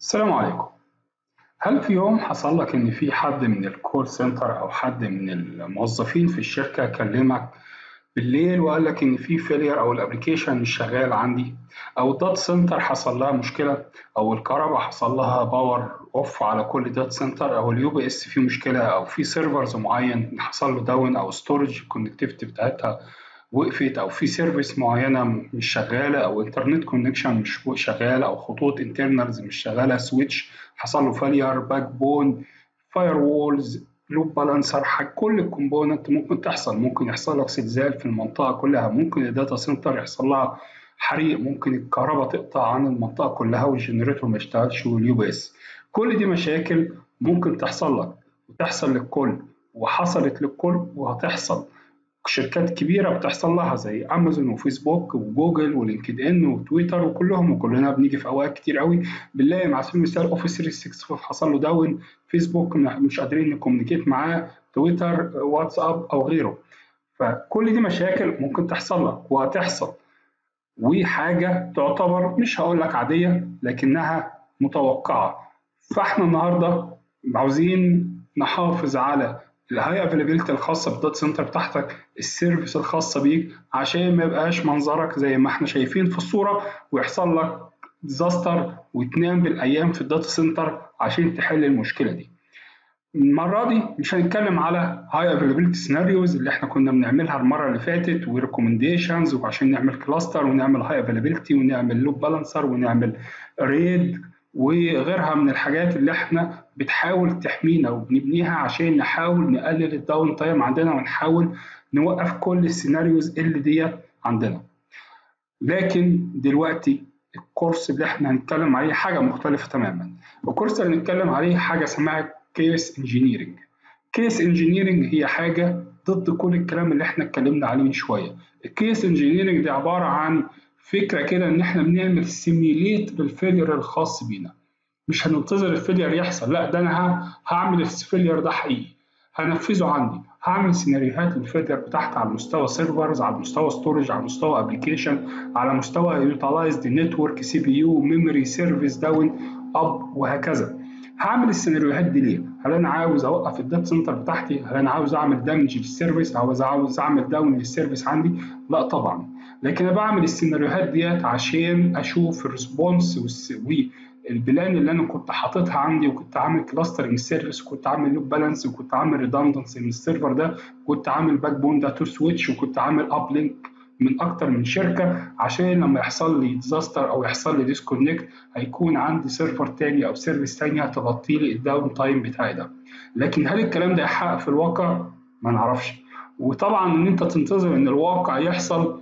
السلام عليكم هل في يوم حصل لك إن في حد من الكول سنتر أو حد من الموظفين في الشركة كلمك بالليل وقال لك إن في فيلير أو الأبلكيشن مش شغال عندي أو الدات سنتر حصل لها مشكلة أو الكهرباء حصل لها باور أوف على كل دات سنتر أو اليو بي إس فيه مشكلة أو في سيرفرز معين حصل له داون أو ستورج الكونكتيفيتي بتاعتها وقفت او في سيرفيس معينه مش شغاله او انترنت كونكشن مش شغال او خطوط انترنالز مش شغاله سويتش حصل له فالير باك بون فاير وولز لوب بالانسر كل الكومبوننت ممكن تحصل ممكن يحصل لك زلزال في المنطقه كلها ممكن الداتا سنتر يحصل لها حريق ممكن الكهرباء تقطع عن المنطقه كلها والجنريتور ما يشتغلش واليو بي اس كل دي مشاكل ممكن تحصل لك وتحصل للكل وحصلت للكل وهتحصل شركات كبيرة بتحصل لها زي أمازون وفيسبوك وجوجل ولينكد إن وتويتر وكلهم وكلنا بنيجي في أوقات كتير قوي بنلاقي مع سبيل المثال أوفيس 365 حصل له داون فيسبوك مش قادرين نكومينيكيت معاه تويتر واتساب أو غيره فكل دي مشاكل ممكن تحصل لك وهتحصل وحاجة تعتبر مش هقول لك عادية لكنها متوقعة فاحنا النهاردة عاوزين نحافظ على الهاي افيلابيلتي الخاصه بالداتا سنتر بتاعتك السيرفيس الخاصه بيك عشان ما يبقاش منظرك زي ما احنا شايفين في الصوره ويحصل لك ديزاستر وتنام بالايام في الداتا سنتر عشان تحل المشكله دي المرة دي مش هنتكلم على هاي افيلابيلتي سيناريوز اللي احنا كنا بنعملها المرة اللي فاتت وريكومنديشنز وعشان نعمل كلاستر ونعمل هاي افيلابيلتي ونعمل لوب بالانسر ونعمل ريد وغيرها من الحاجات اللي احنا بتحاول تحمينا وبنبنيها عشان نحاول نقلل الداون تايم عندنا ونحاول نوقف كل السيناريوز اللي ديت عندنا لكن دلوقتي الكورس اللي احنا هنتكلم عليه حاجة مختلفة تماما الكورس اللي هنتكلم عليه حاجة اسمها كيس انجينيرنج كيس انجينيرنج هي حاجة ضد كل الكلام اللي احنا اتكلمنا عليه من شوية الكيس انجينيرنج دي عبارة عن فكره كده ان احنا بنعمل سيميليت للفيلير الخاص بينا مش هننتظر الفيلير يحصل لا ده انا هعمل الفيلير ده حقيقي هنفذه عندي هعمل سيناريوهات للفيلير بتاعتي على مستوى سيرفرز على مستوى ستورج على مستوى ابلكيشن على مستوى يوتيلايزد نتورك سي بي يو ميموري سيرفيس داون اب وهكذا هعمل السيناريوهات دي ليه؟ هل انا عاوز اوقف الداتا سنتر بتاعتي؟ هل انا عاوز اعمل دامج للسيرفيس؟ عاوز عاوز اعمل داون للسيرفيس عندي؟ لا طبعا لكن انا بعمل السيناريوهات ديت عشان اشوف الريسبونس والبلان اللي انا كنت حاططها عندي وكنت عامل كلاسترنج سيرفيس وكنت عامل لوب بالانس وكنت عامل ريدندنسي من السيرفر ده وكنت عامل باك بون ده تو سويتش وكنت عامل اب لينك من اكتر من شركه عشان لما يحصل لي ديزاستر او يحصل لي ديسكونكت هيكون عندي سيرفر تاني او سيرفيس تاني هتغطي لي الداون تايم بتاعي ده لكن هل الكلام ده يحقق في الواقع ما نعرفش وطبعا ان انت تنتظر ان الواقع يحصل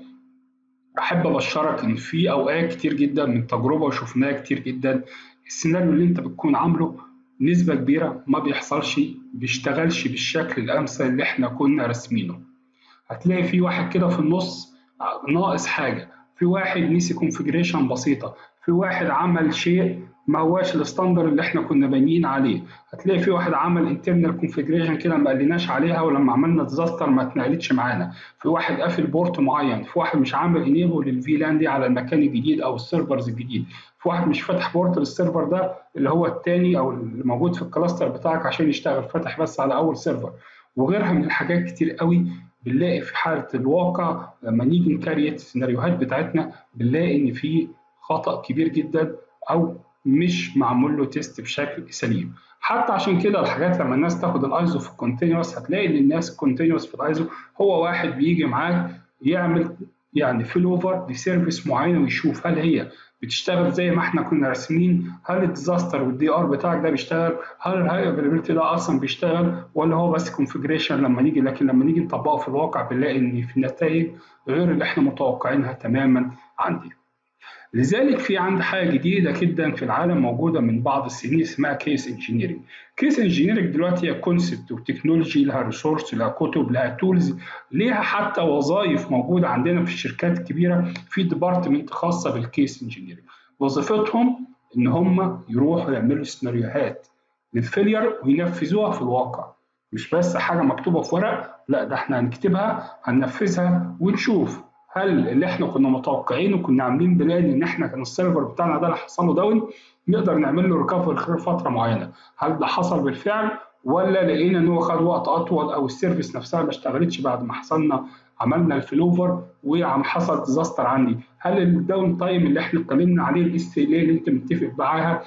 احب ابشرك ان في اوقات كتير جدا من تجربه وشفناها كتير جدا السيناريو اللي انت بتكون عامله نسبه كبيره ما بيحصلش بيشتغلش بالشكل الامثل اللي احنا كنا راسمينه هتلاقي في واحد كده في النص ناقص حاجه في واحد نسي كونفجريشن بسيطه في واحد عمل شيء ما هواش الستاندر اللي احنا كنا بانيين عليه هتلاقي في واحد عمل انترنال كونفجريشن كده ما قلناش عليها ولما عملنا ديزاستر ما اتنقلتش معانا في واحد قافل بورت معين في واحد مش عامل انيبل للفي لان دي على المكان الجديد او السيرفرز الجديد في واحد مش فاتح بورت للسيرفر ده اللي هو الثاني او اللي موجود في الكلاستر بتاعك عشان يشتغل فاتح بس على اول سيرفر وغيرها من الحاجات كتير قوي بنلاقي في حاله الواقع لما نيجي نكريت السيناريوهات بتاعتنا بنلاقي ان في خطا كبير جدا او مش معمول له تيست بشكل سليم حتى عشان كده الحاجات لما الناس تاخد الايزو في الكونتينوس هتلاقي ان الناس الكونتينوس في الايزو هو واحد بيجي معاك يعمل يعني فيل اوفر لسيرفيس معينه ويشوف هل هي بتشتغل زي ما احنا كنا راسمين هل الديزاستر والدي ار بتاعك ده بيشتغل هل الهاي افيلابيلتي ده اصلا بيشتغل ولا هو بس كونفجريشن لما نيجي لكن لما نيجي نطبقه في الواقع بنلاقي ان في نتائج غير اللي احنا متوقعينها تماما عندي لذلك في عند حاجه جديده جدا في العالم موجوده من بعض السنين اسمها كيس انجينيرنج كيس انجينيرنج دلوقتي هي كونسبت وتكنولوجي لها ريسورس لها كتب لها تولز ليها حتى وظائف موجوده عندنا في الشركات الكبيره في ديبارتمنت خاصه بالكيس انجينيرنج وظيفتهم ان هم يروحوا يعملوا سيناريوهات للفيلير وينفذوها في الواقع مش بس حاجه مكتوبه في ورق لا ده احنا هنكتبها هننفذها ونشوف هل اللي احنا كنا متوقعينه كنا عاملين بلان ان احنا كان السيرفر بتاعنا ده اللي حصل له داون نقدر نعمل له ريكفري خلال فتره معينه هل ده حصل بالفعل ولا لقينا ان هو خد وقت اطول او السيرفيس نفسها ما اشتغلتش بعد ما حصلنا عملنا الفلوفر وعم حصل ديزاستر عندي هل الداون تايم اللي احنا اتكلمنا عليه الاس ال اللي انت متفق معاها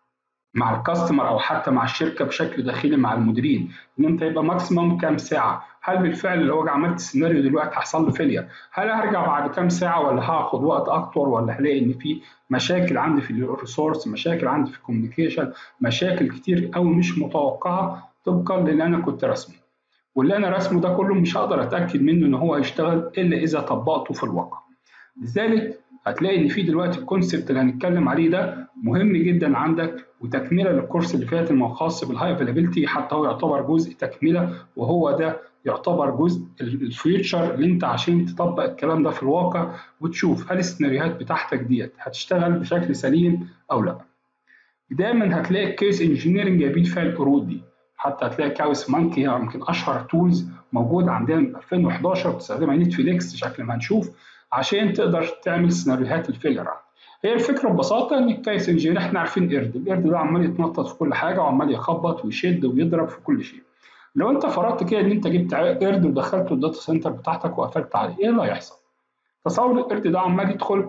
مع الكاستمر او حتى مع الشركه بشكل داخلي مع المديرين ان انت يبقى ماكسيموم كام ساعه هل بالفعل لو عملت السيناريو دلوقتي حصل له فيلير هل هرجع بعد كام ساعه ولا هاخد وقت اكتر ولا هلاقي ان في مشاكل عندي في الريسورس مشاكل عندي في الكوميونيكيشن مشاكل كتير قوي مش متوقعه طبقا للي انا كنت رسمه واللي انا رسمه ده كله مش هقدر اتاكد منه ان هو هيشتغل الا اذا طبقته في الواقع لذلك هتلاقي ان في دلوقتي الكونسبت اللي هنتكلم عليه ده مهم جدا عندك وتكمله للكورس اللي فات الخاص بالهاي افيلابيلتي حتى هو يعتبر جزء تكمله وهو ده يعتبر جزء الفيوتشر اللي انت عشان تطبق الكلام ده في الواقع وتشوف هل السيناريوهات بتاعتك ديت هتشتغل بشكل سليم او لا. دايما هتلاقي الكيس انجينيرنج جايبين فيها القرود دي حتى هتلاقي كاوس مانكي هي يمكن اشهر تولز موجوده عندنا من 2011 بتستخدمها نتفليكس شكل ما هنشوف عشان تقدر تعمل سيناريوهات الفيلر هي الفكره ببساطه ان الكيس انجينير احنا عارفين قرد القرد ده عمال يتنطط في كل حاجه وعمال يخبط ويشد ويضرب في كل شيء لو انت فرضت كده ان انت جبت قرد ودخلته الداتا سنتر بتاعتك وقفلت عليه ايه اللي هيحصل تصور القرد ده عمال يدخل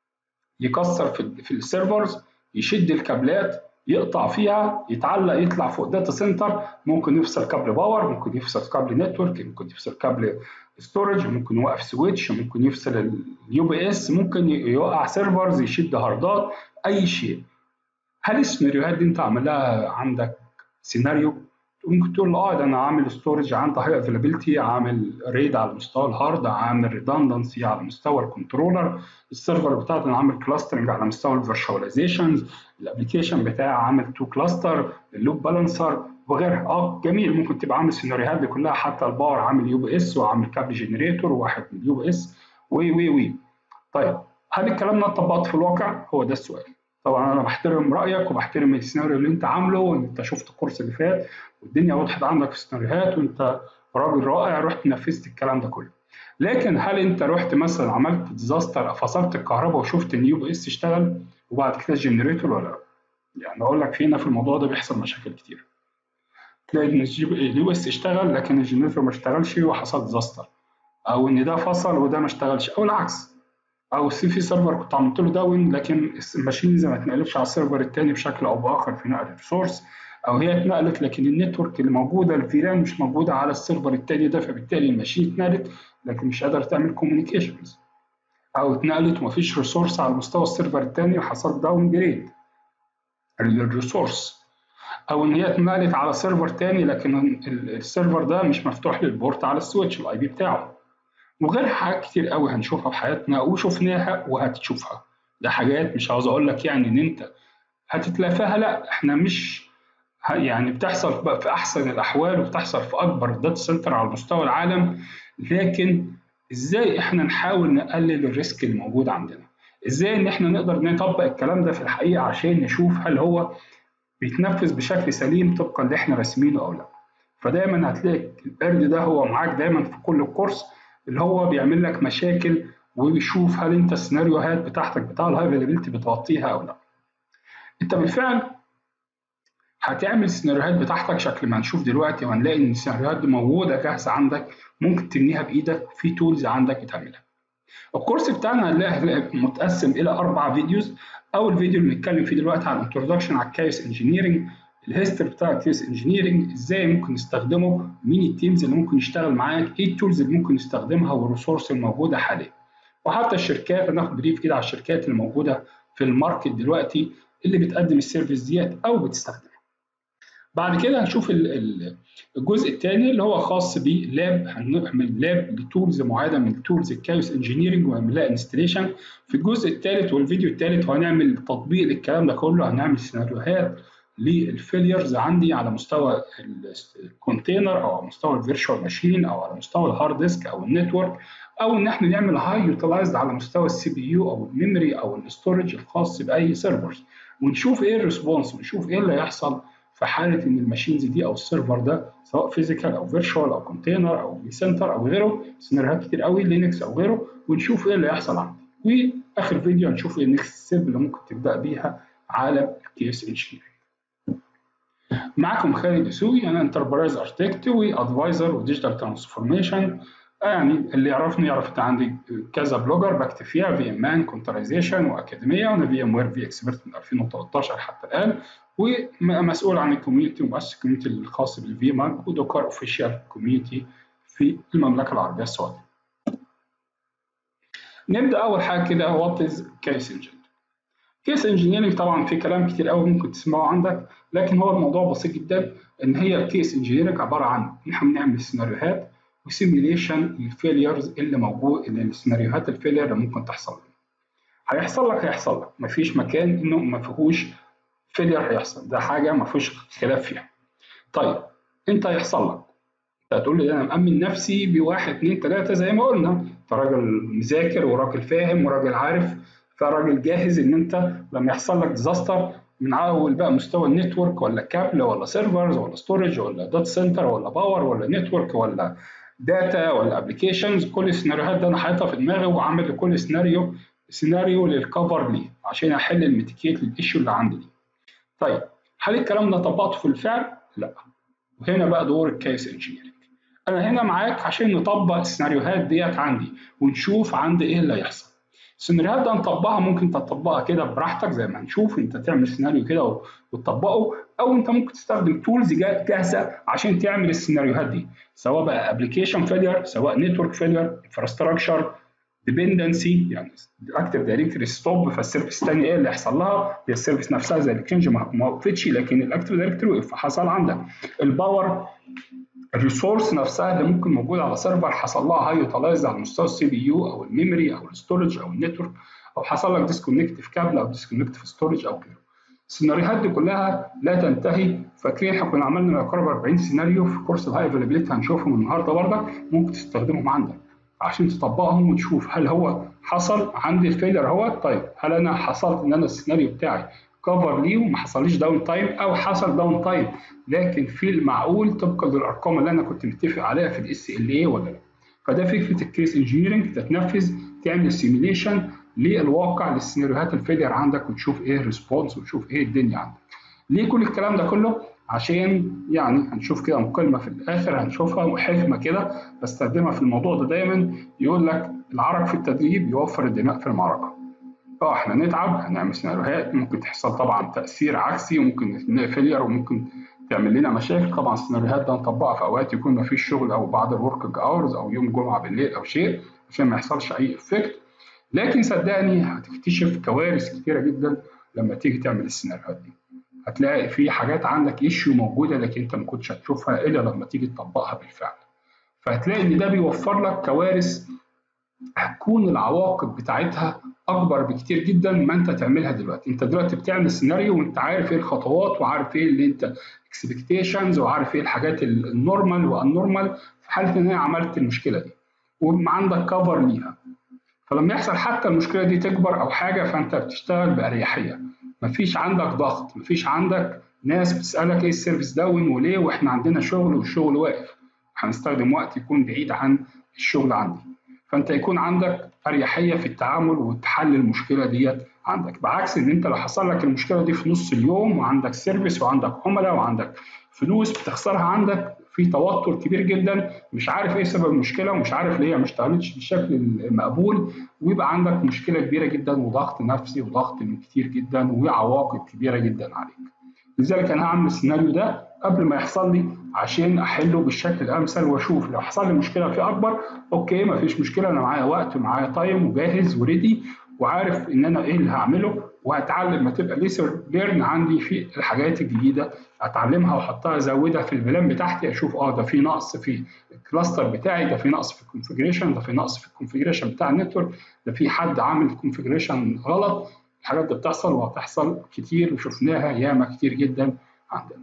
يكسر في, في السيرفرز يشد الكابلات يقطع فيها يتعلق يطلع فوق داتا سنتر ممكن يفصل كابل باور ممكن يفصل كابل نتورك ممكن يفصل كابل ستورج ممكن يوقف سويتش ممكن يفصل اليو بي اس ممكن يوقع سيرفرز يشد هاردات اي شيء هل السيناريوهات دي انت عاملها عندك سيناريو ممكن تقول اه ده انا عامل ستورج عندي هاي افيلابيلتي عامل ريد على مستوى الهارد عامل ريدندنسي على مستوى الكنترولر السيرفر بتاعتي انا عامل كلاسترنج على مستوى الفيرشواليزيشن الابلكيشن بتاعي عامل تو كلاستر اللوب بالانسر وغيرها اه جميل ممكن تبقى عامل السيناريوهات دي كلها حتى الباور عامل يو بي اس وعامل كابل جنريتور وواحد من اليو بي اس وي وي وي طيب هل الكلام ده اتطبقت في الواقع؟ هو ده السؤال طبعا انا بحترم رايك وبحترم السيناريو اللي انت عامله وان انت شفت الكورس اللي فات والدنيا وضحت عندك في السيناريوهات وانت راجل رائع رحت نفذت الكلام ده كله لكن هل انت رحت مثلا عملت ديزاستر فصلت الكهرباء وشفت ان يو بي اس اشتغل وبعد كده الجنريتور ولا لا؟ يعني اقول لك هنا في الموضوع ده بيحصل مشاكل كتير تلاقي ان اليو اس اشتغل لكن الجنريتور ما اشتغلش وحصل ديزاستر او ان ده فصل وده ما اشتغلش او العكس او السي في سيرفر كنت عملت له داون لكن الماشينز ما اتنقلتش على السيرفر الثاني بشكل او باخر في نقل الريسورس او هي اتنقلت لكن النتورك اللي موجوده الفيران مش موجوده على السيرفر الثاني ده فبالتالي الماشين اتنقلت لكن مش قادره تعمل كوميونيكيشنز او اتنقلت ومفيش ريسورس على مستوى السيرفر الثاني وحصل داون جريد للريسورس او ان هي اتنقلت على سيرفر تاني لكن السيرفر ده مش مفتوح للبورت على السويتش الاي بي بتاعه وغير حاجات كتير قوي هنشوفها في حياتنا وشفناها وهتشوفها ده حاجات مش عاوز اقول لك يعني ان انت هتتلافاها لا احنا مش يعني بتحصل بقى في احسن الاحوال وبتحصل في اكبر داتا سنتر على مستوى العالم لكن ازاي احنا نحاول نقلل الريسك اللي موجود عندنا ازاي ان احنا نقدر نطبق الكلام ده في الحقيقه عشان نشوف هل هو بيتنفذ بشكل سليم طبقا اللي احنا راسمينه او لا فدايما هتلاقي القرد ده هو معاك دايما في كل الكورس اللي هو بيعمل لك مشاكل وبيشوف هل انت السيناريوهات بتاعتك بتاع الهاي افيلابيلتي بتغطيها او لا انت بالفعل هتعمل السيناريوهات بتاعتك شكل ما هنشوف دلوقتي وهنلاقي ان السيناريوهات دي موجوده جاهزه عندك ممكن تبنيها بايدك في تولز عندك بتعملها الكورس بتاعنا هنلاقي متقسم الى اربع فيديوز اول فيديو اللي بنتكلم فيه دلوقتي عن انتروداكشن على الكايس انجينيرنج الهيستوري بتاع الكيس انجينيرنج ازاي ممكن نستخدمه مين التيمز اللي ممكن يشتغل معاك ايه التولز اللي ممكن نستخدمها والريسورس الموجوده حاليا وحتى الشركات هناخد بريف كده على الشركات اللي موجوده في الماركت دلوقتي اللي بتقدم السيرفيس ديت او بتستخدمها بعد كده هنشوف الجزء الثاني اللي هو خاص بلاب هنعمل لاب لتولز معينه من تولز الكايوس انجينيرنج وهنعمل لها انستليشن في الجزء الثالث والفيديو الثالث وهنعمل تطبيق للكلام ده كله هنعمل سيناريوهات للفيليرز عندي على مستوى الكونتينر او على مستوى الفيرتشوال ماشين او على مستوى الهارد ديسك او النتورك او ان احنا نعمل هاي يوتيلايزد على مستوى السي بي يو او الميموري او الاستورج الخاص باي سيرفرز ونشوف ايه الريسبونس ونشوف ايه اللي هيحصل في حاله ان الماشينز دي او السيرفر ده سواء فيزيكال او فيرتشوال او كونتينر او سنتر او غيره سيناريوهات كتير قوي لينكس او غيره ونشوف ايه اللي هيحصل عندي واخر فيديو هنشوف ايه النكست ستيب اللي ممكن تبدا بيها عالم الكيس انجينيرنج معكم خالد دسوقي انا انتربرايز اركتكت وادفايزر وديجيتال ترانسفورميشن يعني اللي يعرفني يعرف ان عندي كذا بلوجر بكتب فيها في ام مان كونترايزيشن واكاديميه وانا في ام وير في اكسبرت من 2013 حتى الان ومسؤول عن الكوميونتي ومؤسس الكوميونتي الخاص بالفي ماج ودوكر اوفيشال كوميونتي في المملكه العربيه السعوديه. نبدا اول حاجه كده وات از كيس انجن كيس انجينيرنج طبعا في كلام كتير قوي ممكن تسمعه عندك لكن هو الموضوع بسيط جدا ان هي كيس انجينيرنج عباره عن ان احنا بنعمل سيناريوهات وسيميليشن للفيليرز اللي موجود اللي السيناريوهات الفيلير اللي ممكن تحصل لنا. هيحصل لك هيحصل لك مفيش مكان انه ما فيهوش فيلير هيحصل ده حاجه ما فيهوش خلاف فيها. طيب انت هيحصل لك انت هتقول لي انا مأمن نفسي بواحد اثنين ثلاثه زي ما قلنا انت راجل مذاكر وراجل فاهم وراجل عارف فراجل جاهز ان انت لما يحصل لك ديزاستر من اول بقى مستوى النتورك ولا كابل ولا سيرفرز ولا ستورج ولا داتا سنتر ولا باور ولا نتورك ولا داتا ولا ابلكيشنز كل السيناريوهات ده انا حاططها في دماغي وعامل لكل سيناريو سيناريو للكفر ليه عشان احل الميتيكيت للايشيو اللي عندي دي. طيب هل الكلام ده طبقته في الفعل؟ لا. وهنا بقى دور الكيس انجينيرنج. انا هنا معاك عشان نطبق السيناريوهات ديت عندي ونشوف عندي ايه اللي هيحصل. السيناريوهات ده نطبقها ممكن تطبقها كده براحتك زي ما هنشوف انت تعمل سيناريو كده وتطبقه او انت ممكن تستخدم تولز جاهزه عشان تعمل السيناريوهات دي سواء بقى ابلكيشن فيلير سواء نتورك فيلير انفراستراكشر ديبندنسي يعني اكتف دايركتري ستوب فالسيرفيس الثانيه ايه اللي يحصل لها هي السيرفيس نفسها زي الاكشنج ما وقفتش لكن الاكتف دايركتري وقف حصل عندك الباور الريسورس نفسها اللي ممكن موجوده على سيرفر حصل لها هاي يوتلايز على مستوى السي بي يو او الميموري او الستورج او النتورك او حصل لك ديسكونكت في كابل او ديسكونكت في ستورج او غيره. السيناريوهات دي كلها لا تنتهي فاكرين احنا كنا عملنا ما يقارب 40 سيناريو في كورس الهاي افيلابيلتي هنشوفهم النهارده برضك ممكن تستخدمهم عندك عشان تطبقهم وتشوف هل هو حصل عندي الفيلر هو طيب هل انا حصلت ان انا السيناريو بتاعي كفر ليه وما حصليش داون تايم او حصل داون تايم لكن في المعقول طبقا للارقام اللي انا كنت متفق عليها في الاس ال اي ولا لا فده فكره الكيس انجينيرنج تتنفذ تعمل سيميليشن للواقع للسيناريوهات الفيلير عندك وتشوف ايه الريسبونس وتشوف ايه الدنيا عندك ليه كل الكلام ده كله عشان يعني هنشوف كده مكالمه في الاخر هنشوفها وحكمه كده بستخدمها في الموضوع ده دايما يقول لك العرق في التدريب يوفر الدماء في المعركه اه احنا نتعب هنعمل سيناريوهات ممكن تحصل طبعا تاثير عكسي وممكن فيلير وممكن تعمل لنا مشاكل طبعا السيناريوهات ده نطبقها في اوقات يكون ما فيش شغل او بعد الورك اورز او يوم جمعه بالليل او شيء عشان ما يحصلش اي افكت لكن صدقني هتكتشف كوارث كتيره جدا لما تيجي تعمل السيناريوهات دي هتلاقي في حاجات عندك ايشيو موجوده لكن انت ما كنتش هتشوفها الا لما تيجي تطبقها بالفعل فهتلاقي ان ده بيوفر لك كوارث هتكون العواقب بتاعتها اكبر بكتير جدا ما انت تعملها دلوقتي انت دلوقتي بتعمل سيناريو وانت عارف ايه الخطوات وعارف ايه اللي انت اكسبكتيشنز وعارف ايه الحاجات النورمال والنورمال في حاله ان انا عملت المشكله دي وعندك كفر ليها فلما يحصل حتى المشكله دي تكبر او حاجه فانت بتشتغل باريحيه مفيش عندك ضغط مفيش عندك ناس بتسالك ايه السيرفيس داون وليه واحنا عندنا شغل والشغل واقف هنستخدم وقت يكون بعيد عن الشغل عندي فانت يكون عندك اريحيه في التعامل وتحل المشكله ديت عندك بعكس ان انت لو حصل لك المشكله دي في نص اليوم وعندك سيرفيس وعندك عملاء وعندك فلوس بتخسرها عندك في توتر كبير جدا مش عارف ايه سبب المشكله ومش عارف ليه ما اشتغلتش بالشكل المقبول ويبقى عندك مشكله كبيره جدا وضغط نفسي وضغط كتير جدا وعواقب كبيره جدا عليك. لذلك انا هعمل السيناريو ده قبل ما يحصل لي عشان احله بالشكل الامثل واشوف لو حصل لي مشكله في اكبر اوكي ما فيش مشكله انا معايا وقت ومعايا تايم وجاهز وريدي وعارف ان انا ايه اللي هعمله وهتعلم ما تبقى ليسر ليرن عندي في الحاجات الجديده اتعلمها واحطها ازودها في البلان بتاعتي اشوف اه ده في نقص في الكلاستر بتاعي ده في نقص في الكونفجريشن ده في نقص في الكونفجريشن بتاع النتورك ده في حد عامل كونفجريشن غلط الحاجات دي بتحصل وهتحصل كتير وشفناها ياما كتير جدا عندنا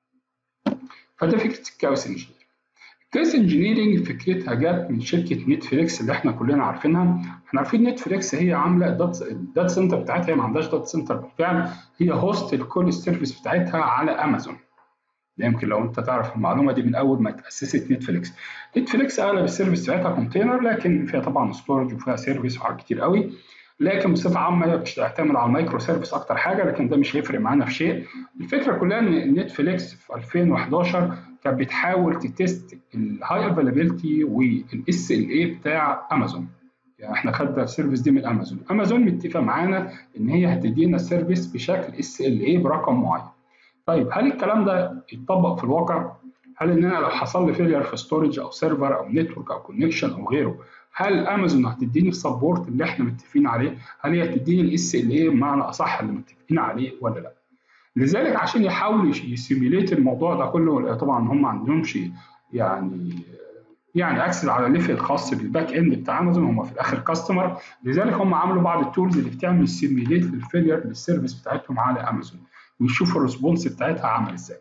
فده فكره الكاوس انجينير الكاوس انجينيرنج فكرتها جت من شركه نتفليكس اللي احنا كلنا عارفينها احنا عارفين نتفليكس هي عامله الداتا سنتر بتاعتها هي ما عندهاش داتا سنتر بالفعل هي هوست لكل السيرفيس بتاعتها على امازون يمكن لو انت تعرف المعلومه دي من اول ما تاسست نتفليكس نتفليكس اغلب السيرفيس بتاعتها كونتينر لكن فيها طبعا ستورج وفيها سيرفيس وحاجات كتير قوي لكن بصفه عامه هي بتعتمد على المايكرو سيرفيس اكتر حاجه لكن ده مش هيفرق معانا في شيء الفكره كلها ان نتفليكس في 2011 كانت بتحاول تتست الهاي افيلابيلتي والاس ال اي بتاع امازون يعني احنا خدنا السيرفيس دي من امازون امازون متفقه معانا ان هي هتدينا السيرفيس بشكل اس ال اي برقم معين طيب هل الكلام ده يتطبق في الواقع هل ان انا لو حصل لي فيلير في ستورج او سيرفر او نتورك او كونكشن او غيره هل امازون هتديني السبورت اللي احنا متفقين عليه هل هي هتديني الاس ال اي بمعنى اصح اللي متفقين عليه ولا لا لذلك عشان يحاولوا يسيميليت الموضوع ده كله طبعا هم ما عندهمش يعني يعني اكسس على ليفل خاص بالباك اند بتاع امازون هم في الاخر كاستمر لذلك هم عملوا بعض التولز اللي بتعمل سيميليت للفيلير للسيرفيس بتاعتهم على امازون ويشوفوا الريسبونس بتاعتها عامل ازاي.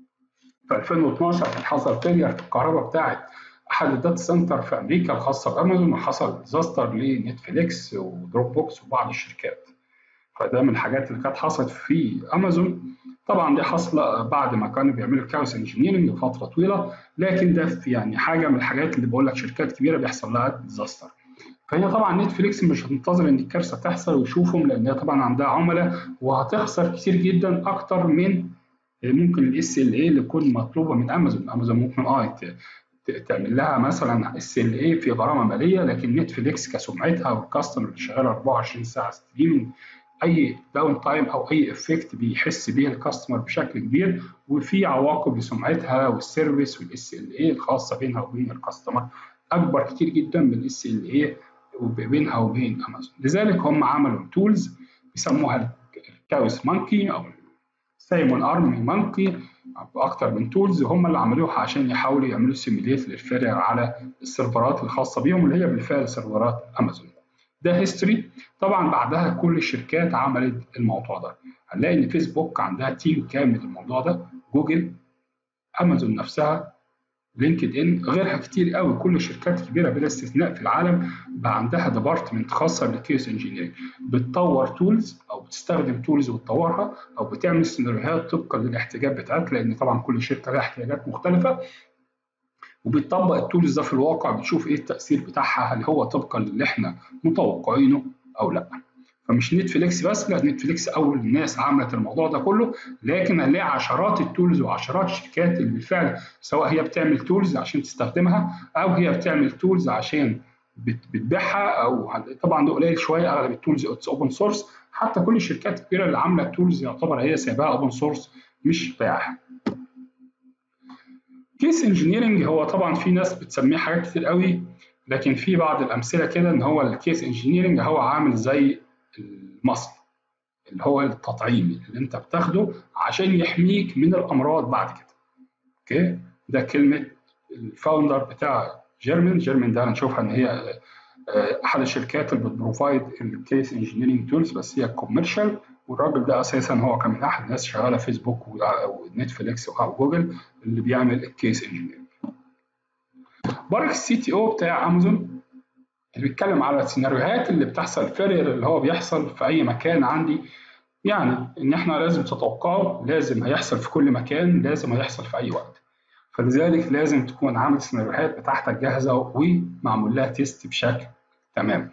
في 2012 كان حصل فيلير في الكهرباء بتاعت احد الداتا سنتر في امريكا الخاصه بامازون وحصل ديزاستر لنتفليكس ودروب بوكس وبعض الشركات. فده من الحاجات اللي كانت حصلت في امازون طبعا دي حاصله بعد ما كانوا بيعملوا كاوس انجينيرنج لفتره طويله لكن ده في يعني حاجه من الحاجات اللي بقول لك شركات كبيره بيحصل لها ديزاستر فهي طبعا نتفليكس مش هتنتظر ان الكارثه تحصل ويشوفهم لان هي طبعا عندها عملاء وهتخسر كتير جدا اكتر من ممكن الاس ال اي اللي تكون مطلوبه من امازون امازون ممكن اه تعمل لها مثلا اس ال اي في غرامه ماليه لكن نتفليكس كسمعتها والكاستمر اللي شغاله 24 ساعه ستريمنج اي داون تايم او اي افكت بيحس بيه الكاستمر بشكل كبير وفي عواقب لسمعتها والسيرفيس والاس ال اي الخاصه بينها وبين الكاستمر اكبر كتير جدا من الاس ال اي بينها وبين امازون لذلك هم عملوا تولز بيسموها الكاوس مانكي او سايمون ارمي مانكي اكتر من تولز هم اللي عملوها عشان يحاولوا يعملوا سيميليت للفيلير على السيرفرات الخاصه بيهم اللي هي بالفعل سيرفرات امازون ده هيستوري طبعا بعدها كل الشركات عملت الموضوع ده هنلاقي ان فيسبوك عندها تيم كامل الموضوع ده جوجل امازون نفسها لينكد ان غيرها كتير قوي كل الشركات الكبيره بلا استثناء في العالم بقى عندها ديبارتمنت خاصه بالكيس انجينيرنج بتطور تولز او بتستخدم تولز وتطورها او بتعمل سيناريوهات طبقا للاحتياجات بتاعتها لان طبعا كل شركه لها احتياجات مختلفه وبتطبق التولز ده في الواقع بتشوف ايه التاثير بتاعها هل هو طبقا للي احنا متوقعينه او لا فمش نتفليكس بس لا نتفليكس اول الناس عملت الموضوع ده كله لكن هنلاقي عشرات التولز وعشرات الشركات اللي بالفعل سواء هي بتعمل تولز عشان تستخدمها او هي بتعمل تولز عشان بتبيعها او طبعا ده قليل شويه اغلب التولز اوبن سورس حتى كل الشركات الكبيره اللي عامله تولز يعتبر هي سايباها اوبن سورس مش بايعها كيس انجينيرنج هو طبعا في ناس بتسميه حاجات كتير قوي لكن في بعض الامثله كده ان هو الكيس انجينيرنج هو عامل زي المصل اللي هو التطعيم اللي انت بتاخده عشان يحميك من الامراض بعد كده اوكي ده كلمه الفاوندر بتاع جيرمن جيرمن ده هنشوفها ان هي احد الشركات اللي بتبروفايد الكيس انجينيرنج تولز بس هي كوميرشال والراجل ده اساسا هو كان من احد الناس شغاله فيسبوك ونتفليكس او جوجل اللي بيعمل الكيس انجينيرنج بارك السي تي او بتاع امازون اللي بيتكلم على السيناريوهات اللي بتحصل فيرير اللي هو بيحصل في اي مكان عندي يعني ان احنا لازم تتوقعه لازم هيحصل في كل مكان لازم هيحصل في اي وقت فلذلك لازم تكون عامل السيناريوهات بتاعتك جاهزه ومعمول لها تيست بشكل تمام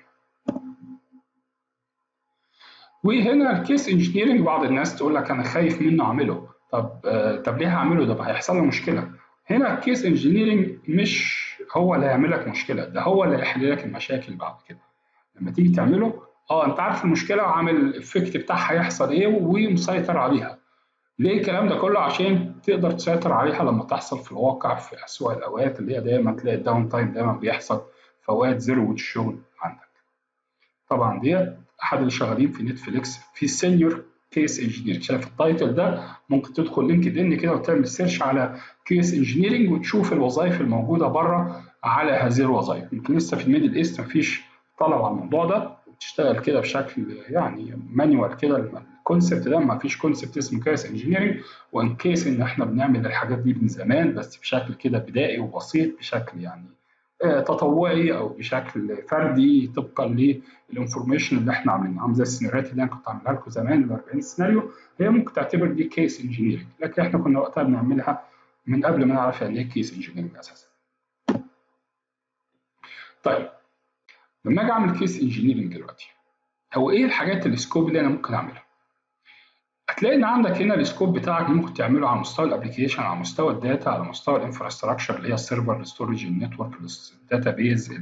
وهنا الكيس انجينيرنج بعض الناس تقول لك انا خايف منه اعمله طب آه طب ليه هعمله ده هيحصل له مشكله هنا الكيس انجينيرنج مش هو اللي هيعمل لك مشكله ده هو اللي هيحل لك المشاكل بعد كده لما تيجي تعمله اه انت عارف المشكله وعامل الافكت بتاعها هيحصل ايه ومسيطر عليها ليه الكلام ده كله عشان تقدر تسيطر عليها لما تحصل في الواقع في اسوأ الاوقات اللي هي دايما تلاقي الداون تايم دايما بيحصل في اوقات ذروه الشغل عندك طبعا ديت احد اللي شغالين في نتفليكس في سينيور كيس انجينيرنج شايف التايتل ده ممكن تدخل لينكد ان كده وتعمل سيرش على كيس انجينيرنج وتشوف الوظائف الموجوده بره على هذه الوظائف يمكن لسه في الميدل ايست مفيش طلب على الموضوع ده وتشتغل كده بشكل يعني مانيوال كده الكونسبت ده ما فيش كونسبت اسمه كيس انجينيرنج وان كيس ان احنا بنعمل الحاجات دي من زمان بس بشكل كده بدائي وبسيط بشكل يعني تطوعي او بشكل فردي طبقا للانفورميشن اللي احنا عاملينها عامل زي السيناريوهات اللي انا كنت عاملها لكم زمان ال 40 سيناريو هي ممكن تعتبر دي كيس انجينيرنج لكن احنا كنا وقتها بنعملها من قبل ما نعرف يعني ايه كيس انجينيرنج اساسا. طيب لما اجي اعمل كيس انجينيرنج دلوقتي هو ايه الحاجات السكوب اللي انا ممكن اعملها هتلاقي ان عندك هنا السكوب بتاعك ممكن تعمله على مستوى الابلكيشن على مستوى الداتا على مستوى الانفراستراكشر اللي هي السيرفر الستورج النتورك الداتا بيز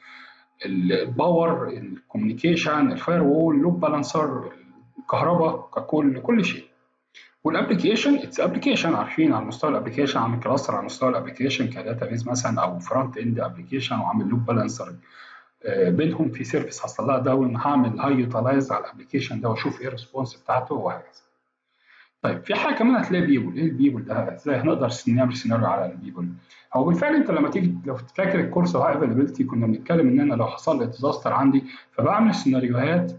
الباور الكوميونيكيشن الفاير وول اللوب بالانسر الكهرباء ككل كل شيء والابلكيشن اتس ابلكيشن عارفين على مستوى الابلكيشن عامل كلاستر على مستوى الابلكيشن كداتا بيز مثلا او فرونت اند ابلكيشن وعامل لوب بالانسر بينهم في سيرفيس حصل لها داون هعمل هاي يوتلايز على الابلكيشن ده واشوف ايه الريسبونس بتاعته وهكذا. طيب في حاجه كمان هتلاقي بيبول ايه البيبول ده ازاي هنقدر نعمل سيناريو على البيبول هو بالفعل انت لما تيجي لو فاكر الكورس هاي افيلابيلتي كنا بنتكلم ان انا لو حصل لي ديزاستر عندي فبعمل سيناريوهات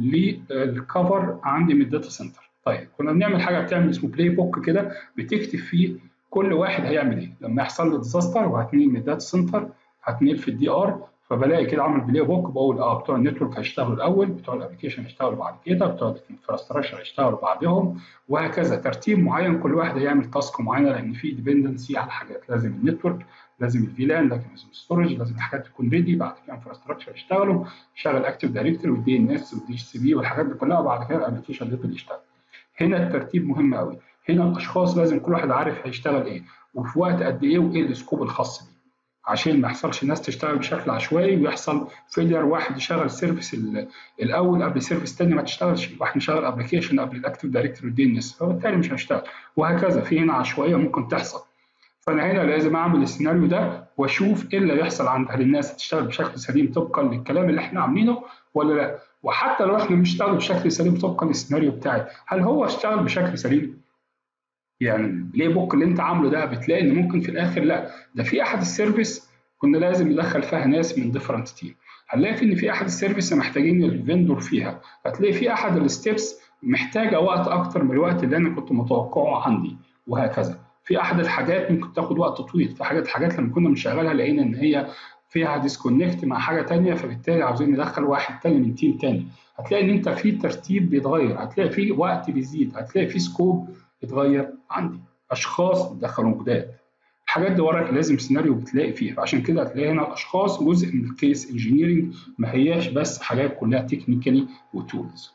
للكفر عندي من الداتا سنتر طيب كنا بنعمل حاجه بتعمل اسمه بلاي بوك كده بتكتب فيه كل واحد هيعمل ايه لما يحصل لي ديزاستر وهتنقل من الداتا سنتر هتنقل في الدي ار فبلاقي كده عامل بلاي بوك بقول اه بتوع النتورك هيشتغلوا الاول بتوع الابلكيشن هيشتغلوا بعد كده بتوع الانفراستراكشر هيشتغلوا بعدهم وهكذا ترتيب معين كل واحد هيعمل تاسك معينه لان في ديبندنسي على حاجات لازم النتورك لازم الفيلان لازم الستورج لازم الحاجات تكون ريدي بعد كده انفراستراكشر يشتغلوا يشتغل اكتف دايركتوري والدي ان اس والدي اتش سي بي والحاجات دي كلها وبعد كده الابلكيشن ليفل يشتغل هنا الترتيب مهم قوي هنا الاشخاص لازم كل واحد عارف هيشتغل ايه وفي وقت قد ايه وايه السكوب الخاص بيه عشان ما يحصلش الناس تشتغل بشكل عشوائي ويحصل فيلير واحد يشغل سيرفيس الاول قبل سيرفيس تاني ما تشتغلش واحد يشغل ابلكيشن قبل الاكتف دايركتوري والدي ان اس فبالتالي مش هيشتغل وهكذا في هنا عشوائيه ممكن تحصل فانا هنا لازم اعمل السيناريو ده واشوف ايه اللي هيحصل عند هل الناس هتشتغل بشكل سليم طبقا للكلام اللي احنا عاملينه ولا لا وحتى لو احنا بنشتغل بشكل سليم طبقا للسيناريو بتاعي هل هو اشتغل بشكل سليم يعني البلاي بوك اللي انت عامله ده بتلاقي ان ممكن في الاخر لا ده في احد السيرفيس كنا لازم ندخل فيها ناس من ديفرنت تيم هنلاقي في ان في احد السيرفيس محتاجين الفندور فيها هتلاقي في احد الستبس محتاجه وقت اكتر من الوقت اللي انا كنت متوقعه عندي وهكذا في احد الحاجات ممكن تاخد وقت طويل في حاجات حاجات لما كنا بنشغلها لقينا ان هي فيها ديسكونكت مع حاجه تانية فبالتالي عاوزين ندخل واحد تاني من تيم تاني هتلاقي ان انت في ترتيب بيتغير هتلاقي في وقت بيزيد هتلاقي في سكوب بيتغير عندي اشخاص بتدخلهم جداد الحاجات دي وراك لازم سيناريو بتلاقي فيها عشان كده هتلاقي هنا الاشخاص جزء من الكيس انجينيرنج ما هياش بس حاجات كلها تكنيكالي وتولز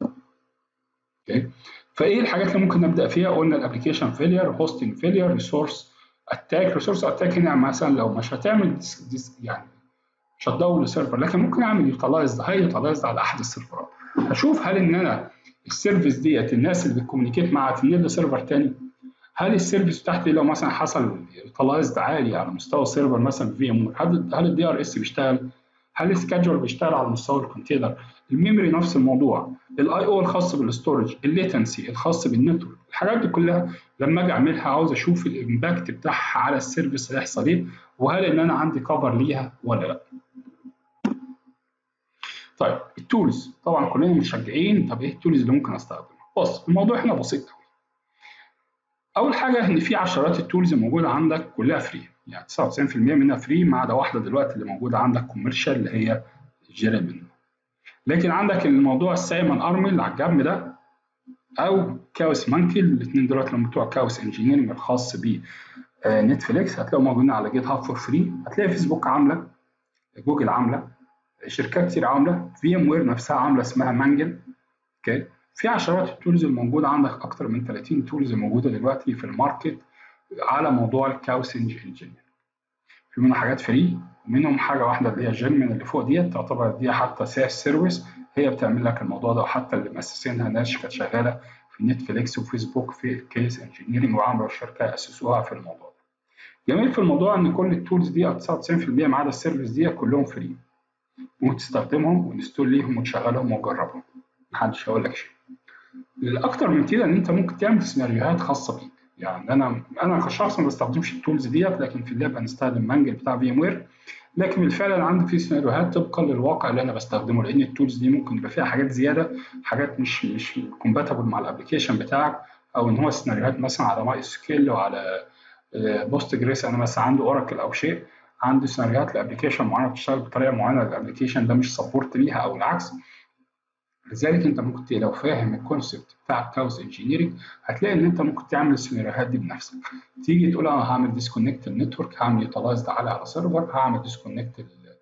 اوكي فايه الحاجات اللي ممكن نبدا فيها قلنا الابلكيشن فيلير هوستنج فيلير ريسورس اتاك ريسورس اتاك هنا مثلا لو مش هتعمل ديس ديس يعني مش هتدور لسيرفر لكن ممكن اعمل يوتلايز هاي يوتلايز على احد السيرفرات هشوف هل ان انا السيرفيس ديت الناس اللي بتكومينيكيت معاها تنقل لسيرفر تاني هل السيرفيس بتاعتي لو مثلا حصل يوتلايزد عالي على مستوى السيرفر مثلا في ام هل هل الدي ار اس بيشتغل؟ هل السكادجول بيشتغل على مستوى الكونتينر؟ الميموري نفس الموضوع، الاي او الخاص بالاستورج، الليتنسي الخاص بالنتورك، الحاجات دي كلها لما اجي اعملها عاوز اشوف الامباكت بتاعها على السيرفيس هيحصل ايه؟ وهل ان انا عندي كفر ليها ولا لا؟ طيب التولز طبعا كلنا مشجعين طب ايه التولز اللي ممكن استخدمها؟ بص الموضوع هنا بسيط قوي. اول حاجه ان في عشرات التولز موجوده عندك كلها فري يعني 99% منها فري ما عدا واحده دلوقتي اللي موجوده عندك كوميرشال اللي هي جيرمن لكن عندك الموضوع السايمون ارمي اللي على الجنب ده او كاوس مانكي الاثنين دلوقتي اللي بتوع كاوس انجينيرنج الخاص ب نتفليكس هتلاقوا موجودين على جيت هاب فور فري هتلاقي فيسبوك عامله جوجل عامله شركات كتير عامله في ام وير نفسها عامله اسمها مانجل اوكي في عشرات التولز الموجوده عندك اكتر من 30 تولز موجوده دلوقتي في الماركت على موضوع الكاوسنج انجن في منها حاجات فري ومنهم حاجه واحده اللي هي جيرمن اللي فوق ديت تعتبر دي حتى ساس سيرفيس هي بتعمل لك الموضوع ده وحتى اللي مؤسسينها ناس كانت شغاله في نتفليكس وفيسبوك في الكيس انجينيرنج وعملوا شركه اسسوها في الموضوع ده جميل في الموضوع ان كل التولز دي 99% ما عدا السيرفيس دي كلهم فري ممكن تستخدمهم وانستول ليهم وتشغلهم وتجربهم محدش هيقول لك شيء الاكتر من كده ان انت ممكن تعمل سيناريوهات خاصه بيك يعني انا انا كشخص ما بستخدمش التولز ديت لكن في اللاب بنستخدم مانجل بتاع في ام وير لكن بالفعل انا عندي في سيناريوهات طبقا للواقع اللي انا بستخدمه لان التولز دي ممكن يبقى فيها حاجات زياده حاجات مش مش كومباتبل مع الابلكيشن بتاعك او ان هو سيناريوهات مثلا على ماي سكيل وعلى بوست جريس انا مثلا عنده اوراكل او شيء عنده سيناريوهات لابلكيشن معينه بتشتغل بطريقه معينه الابلكيشن ده مش سبورت ليها او العكس لذلك انت ممكن لو فاهم الكونسبت بتاع الكاوس انجينيرنج هتلاقي ان انت ممكن تعمل السيناريوهات دي بنفسك تيجي تقول انا هعمل ديسكونكت النتورك هعمل يوتلايز ده على على سيرفر هعمل ديسكونكت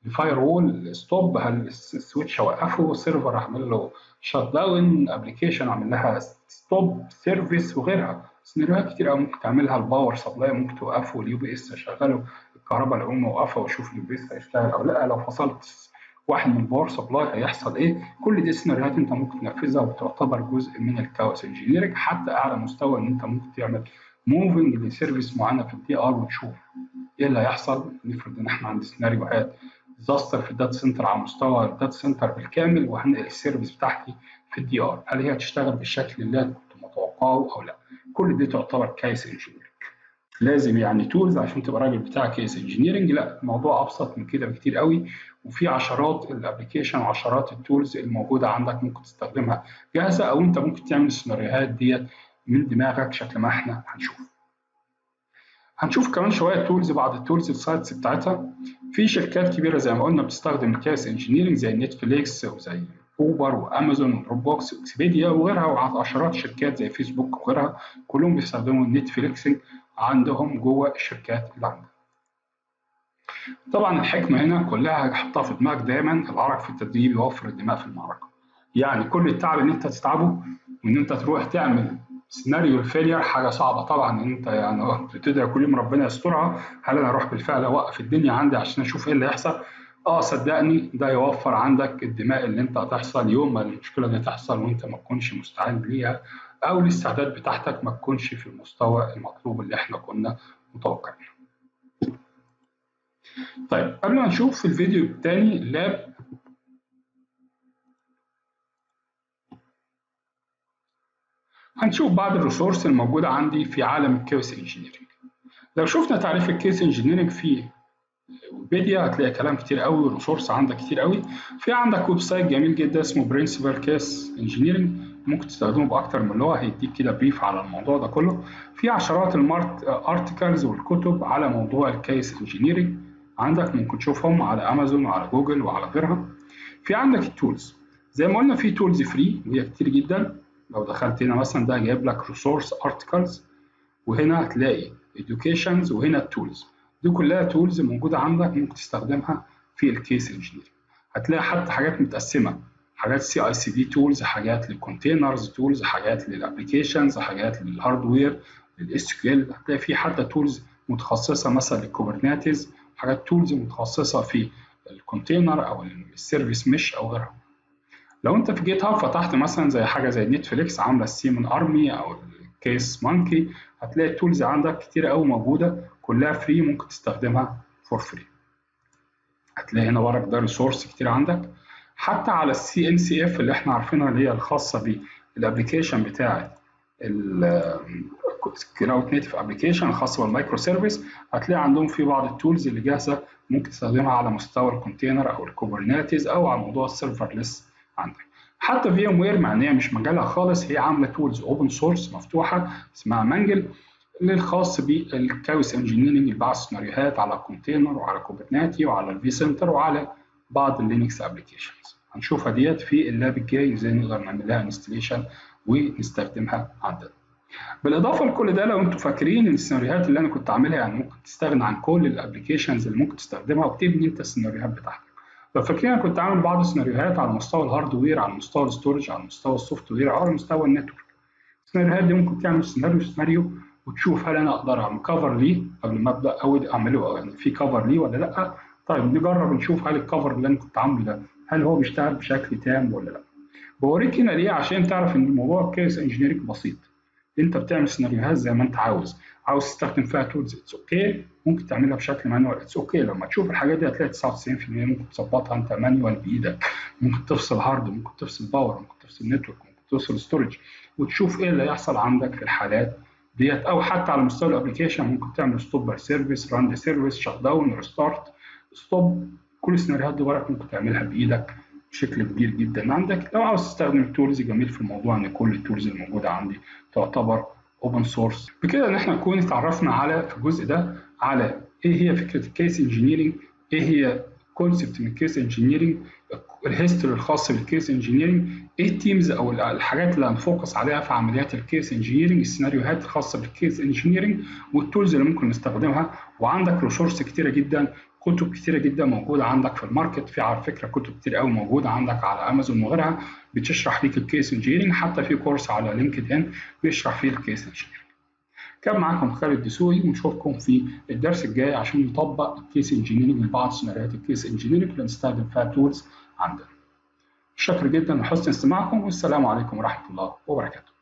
الفاير وول ستوب هل السويتش اوقفه سيرفر اعمل له شات داون ابلكيشن اعمل لها ستوب سيرفيس وغيرها سيناريوهات كتير قوي ممكن تعملها الباور سبلاي ممكن توقفه واليو بي اس اشغله الكهرباء العموم موقفه واشوف اليو بي اس هيشتغل او لا لو فصلت واحد من الباور سبلاي هيحصل ايه كل دي سيناريوهات انت ممكن تنفذها وتعتبر جزء من الكاوس انجينيرنج حتى اعلى مستوى ان انت ممكن تعمل موفنج لسيرفيس معينه في الدي ار وتشوف ايه اللي هيحصل نفرض ان احنا عندنا سيناريوهات ديزاستر في الداتا سنتر على مستوى الداتا سنتر بالكامل وهنقل السيرفيس بتاعتي في الدي ار هل هي هتشتغل بالشكل اللي انا كنت متوقعه او لا كل دي تعتبر كيس انجينيرنج لازم يعني تولز عشان تبقى راجل بتاع كيس انجينيرنج لا الموضوع ابسط من كده بكتير قوي وفي عشرات الابلكيشن وعشرات التولز الموجوده عندك ممكن تستخدمها جاهزه او انت ممكن تعمل السيناريوهات ديت من دماغك شكل ما احنا هنشوف هنشوف كمان شويه تولز بعض التولز السايتس بتاعتها في شركات كبيره زي ما قلنا بتستخدم الكيس انجينيرنج زي نتفليكس وزي اوبر وامازون ودروب بوكس واكسبيديا وغيرها وعشرات شركات زي فيسبوك وغيرها كلهم بيستخدموا النتفليكسنج عندهم جوه الشركات اللي عندهم. طبعا الحكمه هنا كلها هحطها في دماغك دايما العرق في التدريب يوفر الدماء في المعركه. يعني كل التعب اللي انت تتعبه وان انت تروح تعمل سيناريو الفيلير حاجه صعبه طبعا ان انت يعني بتدعي كل يوم ربنا يسترها هل انا اروح بالفعل اوقف الدنيا عندي عشان اشوف ايه اللي هيحصل؟ اه صدقني ده يوفر عندك الدماء اللي انت هتحصل يوم ما المشكله دي تحصل وانت ما تكونش مستعد ليها او الاستعداد بتاعتك ما تكونش في المستوى المطلوب اللي احنا كنا متوقعينه. طيب قبل ما نشوف في الفيديو الثاني لاب هنشوف بعض الريسورس الموجودة عندي في عالم الكيوس انجينيرنج لو شفنا تعريف الكيس انجينيرنج في ويكيبيديا هتلاقي كلام كتير قوي وريسورس عندك كتير قوي في عندك ويب سايت جميل جدا اسمه برنسبل كيس انجينيرنج ممكن تستخدمه باكتر من لغه هيديك كده بريف على الموضوع ده كله في عشرات المارت ارتكلز والكتب على موضوع الكيس انجينيرنج عندك ممكن تشوفهم على امازون وعلى جوجل وعلى غيرها في عندك التولز زي ما قلنا في تولز فري وهي كتير جدا لو دخلت هنا مثلا ده جايب لك ريسورس ارتكلز وهنا هتلاقي educations وهنا التولز دي كلها تولز موجوده عندك ممكن تستخدمها في الكيس انجينيرنج هتلاقي حتى حاجات متقسمه حاجات سي اي سي دي تولز حاجات للكونتينرز تولز حاجات للابلكيشنز حاجات للهاردوير للاس كيو ال هتلاقي في حتى تولز متخصصه مثلا للكوبرنيتيز حاجات تولز متخصصه في الكونتينر او السيرفيس مش او غيرها لو انت في جيت هاب فتحت مثلا زي حاجه زي نتفليكس عامله السيمون ارمي او الكيس مانكي هتلاقي التولز عندك كتير قوي موجوده كلها فري ممكن تستخدمها فور فري هتلاقي هنا ورق ده ريسورس كتير عندك حتى على السي ان سي اف اللي احنا عارفينها اللي هي الخاصه بالابلكيشن بتاعه الكلاود نيتف ابلكيشن الخاصه بالمايكرو سيرفيس هتلاقي عندهم في بعض التولز اللي جاهزه ممكن تستخدمها على مستوى الكونتينر او الكوبرنيتيز او على موضوع السيرفرلس عندك حتى في ام وير مع ان هي مش مجالها خالص هي عامله تولز اوبن سورس مفتوحه اسمها مانجل للخاص بالكاوس انجينيرنج اللي بعض السيناريوهات على الكونتينر وعلى كوبرنيتي وعلى الفي سنتر وعلى بعض اللينكس ابلكيشنز هنشوفها ديت في اللاب الجاي ازاي نقدر نعمل لها انستليشن ونستخدمها عندنا بالاضافه لكل ده لو انتم فاكرين ان السيناريوهات اللي انا كنت عاملها يعني ممكن تستغنى عن كل الابلكيشنز اللي ممكن تستخدمها وتبني انت السيناريوهات بتاعتك لو فاكرين انا كنت عامل بعض السيناريوهات على مستوى الهاردوير على مستوى الستورج على مستوى السوفت وير او على مستوى النتورك السيناريوهات دي ممكن تعمل سيناريو سيناريو وتشوف هل انا اقدر اعمل كفر ليه قبل ما ابدا او اعمله يعني في كفر ليه ولا لا طيب نجرب نشوف هل الكفر اللي انا كنت عامله ده هل هو بيشتغل بشكل تام ولا لا بوريك هنا ليه عشان تعرف ان الموضوع كيس انجينيرنج بسيط انت بتعمل سيناريوهات زي ما انت عاوز عاوز تستخدم فيها تولز اتس اوكي ممكن تعملها بشكل مانوال اتس اوكي لما تشوف الحاجات دي هتلاقي 99% ممكن تظبطها انت مانوال بايدك ممكن تفصل هارد ممكن تفصل باور ممكن تفصل نتورك ممكن تفصل ستورج وتشوف ايه اللي هيحصل عندك في الحالات ديت او حتى على مستوى الابلكيشن ممكن تعمل ستوب باي سيرفيس راند سيرفيس شت داون ريستارت ستوب كل السيناريوهات دي ورق ممكن تعملها بايدك بشكل كبير جدا عندك لو عاوز تستخدم التولز جميل في الموضوع ان كل التولز الموجوده عندي تعتبر اوبن سورس بكده ان احنا نكون اتعرفنا على في الجزء ده على ايه هي فكره الكيس انجينيرنج ايه هي كونسبت من الكيس انجينيرنج الهيستوري الخاص بالكيس انجينيرنج ايه التيمز او الحاجات اللي هنفوكس عليها في عمليات الكيس انجينيرنج السيناريوهات الخاصه بالكيس انجينيرنج والتولز اللي ممكن نستخدمها وعندك ريسورس كتيره جدا كتب كتيره جدا موجوده عندك في الماركت في على فكره كتب كتير قوي موجوده عندك على امازون وغيرها بتشرح ليك الكيس انجينيرنج حتى في كورس على لينكد ان بيشرح فيه الكيس انجينيرنج كان معاكم خالد دسوقي ونشوفكم في الدرس الجاي عشان نطبق الكيس انجينيرنج لبعض سيناريوهات الكيس انجينيرنج اللي بنستخدم فيها تولز عندنا. شكرا جدا لحسن استماعكم والسلام عليكم ورحمه الله وبركاته.